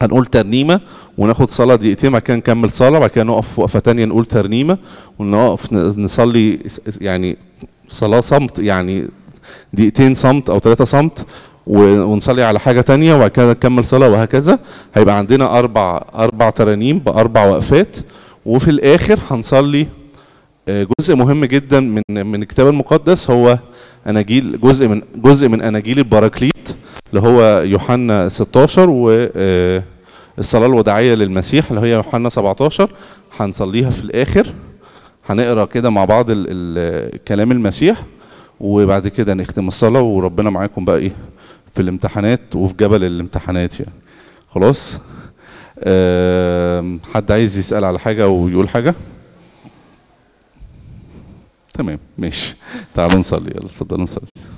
هنقول ترنيمة وناخد صلاة دقيقتين بعد كده نكمل صلاة بعد كده نقف وقفة تانية نقول ترنيمة ونقف ن- نصلي يعني صلاة صمت يعني دقيقتين صمت أو ثلاثة صمت و- ونصلي على حاجة تانية وبعد كده نكمل صلاة وهكذا هيبقى عندنا أربع أربع ترانيم بأربع وقفات وفي الآخر هنصلي آه، جزء مهم جدا من من الكتاب المقدس هو اناجيل جزء من جزء من اناجيل البراكليت اللي هو يوحنا 16 والصلاه الوداعيه للمسيح اللي هي يوحنا 17 هنصليها في الاخر هنقرا كده مع بعض ال- ال- كلام المسيح وبعد كده نختم الصلاه وربنا معاكم بقى ايه في الامتحانات وفي جبل الامتحانات يعني خلاص آم، حد عايز يسال على حاجه ويقول حاجه تمام ماشي تعالوا نصلي يلا اتفضلوا نصلي